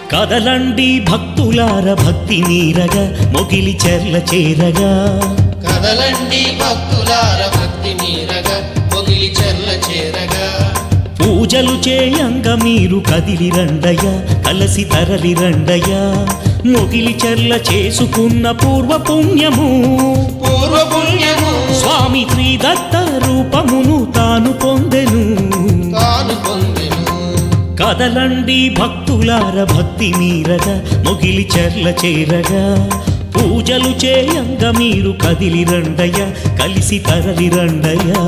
కదలండి భక్తులార భక్తి నీరగా మొగిలి చెర్ల చేరగా కదలండి భక్తులార భక్తి మీరగా మొగిలి చెర్ల చేరగా పూజలు చేయంగ మీరు కదిలి రండయ్యా కలసి తరలి రండయ్యా మొగిలి చెర్ల చేసుకున్న పూర్వ పుణ్యము పూర్వ పుణ్యము స్వామి శ్రీదత్త రూపమును తాను పొందెను తాను పొందెను కదలండి భక్తులార భక్తి మీరగా మొగిలి చెర్ల చేరగా పూజలు చేయంగ మీరు కదిలి రండయ్యా కలిసి తరలి రండయ్యా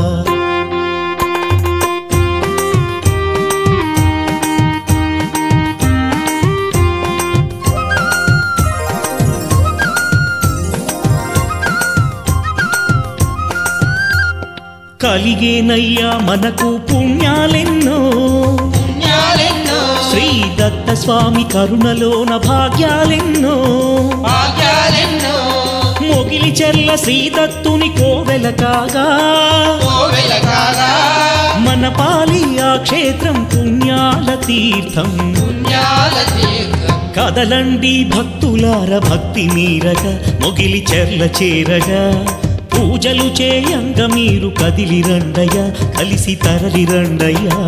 కలిగేనయ్యా మనకు పుణ్యాలెన్నో పుణ్యాలెన్నో శ్రీ దత్త స్వామి కరుణలోన భాగ్యాలెన్నో భాగ్యాలెన్నో మొగిలి చెర్ల శ్రీదత్తుని కోవెల కాగా కోవెల కాగా మన పాలి ఆ క్షేత్రం పుణ్యాల తీర్థం పుణ్యాల తీర్థం కదలండి భక్తులార భక్తి మీరగా మొగిలి చెర్ల చేరగా పూజలు చేయంగ మీరు కదిలి రండయ్యా కలిసి తరలి రండయ్యా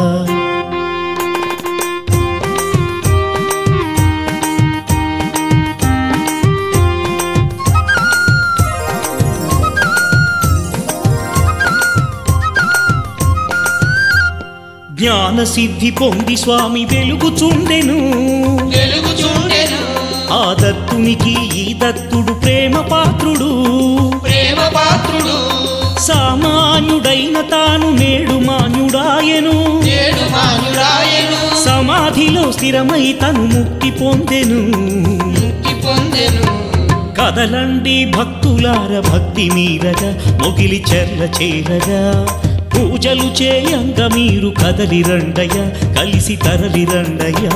జ్ఞాన సిద్ధి పొంది స్వామి వెలుగుచుండెను వెలుగు చూడెను ఆ దత్తునికి ఈ దత్తుడు ప్రేమ పాత్రుడు ప్రేమ పాత్రుడు సామాన్యుడైన తాను నేడు మాన్యుడాయను ఏడు మానురాయను సమాధిలో స్థిరమై తను ముక్తి పొందెను ముక్తి పొందెను కదలండి భక్తులార భక్తి మీరగా మొగిలి చెర్ల చేరగా పూజలు చేయంగ మీరు కదలి రండయ్యా కలిసి తరలి రండయ్యా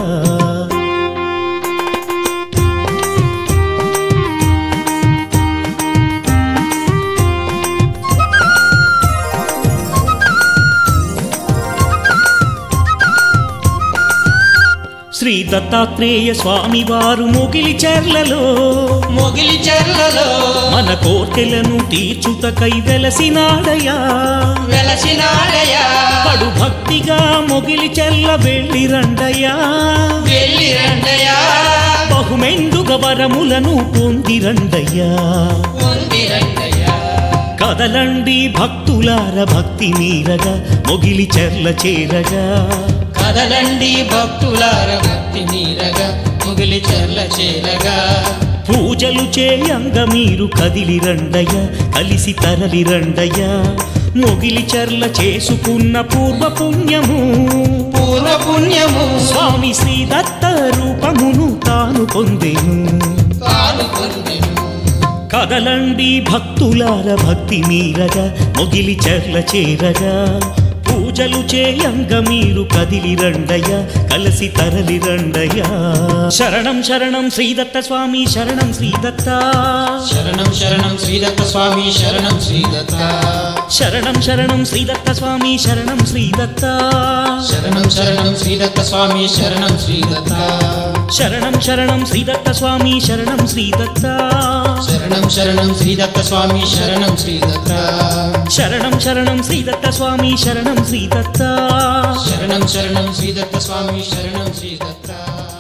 శ్రీ దత్తాత్రేయ స్వామి వారు మొగిలి చెర్లలో మొగిలి చెర్లలో మన కోర్కెలను తీర్చుటకై వెలసినాడయా వెలసినాడయా కడు భక్తిగా మొగిలి చెల్ల వెళ్ళి రండయ్యా వెళ్ళి రండయా బహుమెండుగ వరములను పొంది రండయ్యా పొంది రండయా కదలండి భక్తులార భక్తి మీరగా మొగిలి చెర్ల చేరగా కదలండి భక్తులార భక్తి మీరగా మొగిలి చెర్ల చేరగా పూజలు చేయంగ మీరు కదిలి రండయ్యా కలిసి తరలి రండయ్యా మొగిలి చెర్ల చేసుకున్న పూర్వ పుణ్యము పూర్వ పుణ్యము స్వామి శ్రీ దత్త రూపమును తాను పొందెను తాను పొందెను కదలండి భక్తులార భక్తి మీరగా మొగిలి చెర్ల చేరగా పూజలు చేయంగ మీరు కదిలి రండయ్యా కలిసి తరలి రండయ్యా శరణం శరణం శ్రీదత్త స్వామి శరణం శ్రీదత్త శరణం శరణం శ్రీదత్త స్వామి శరణం శ్రీదత్త శరణం శరణం శ్రీదత్త స్వామి శరణం శ్రీదత్త శరణం శరణం శ్రీదత్త స్వామి శరణం శ్రీదత్త శరణం శరణం శ్రీదత్త స్వామి శరణం శ్రీదత్త శరణం శరణం శ్రీదత్త స్వామి శరణం శ్రీదత్త శరణం శరణం శ్రీదత్త స్వామి శరణం శ్రీదత్త శరణం శరణం శ్రీదత్త స్వామి శరణం శ్రీదత్త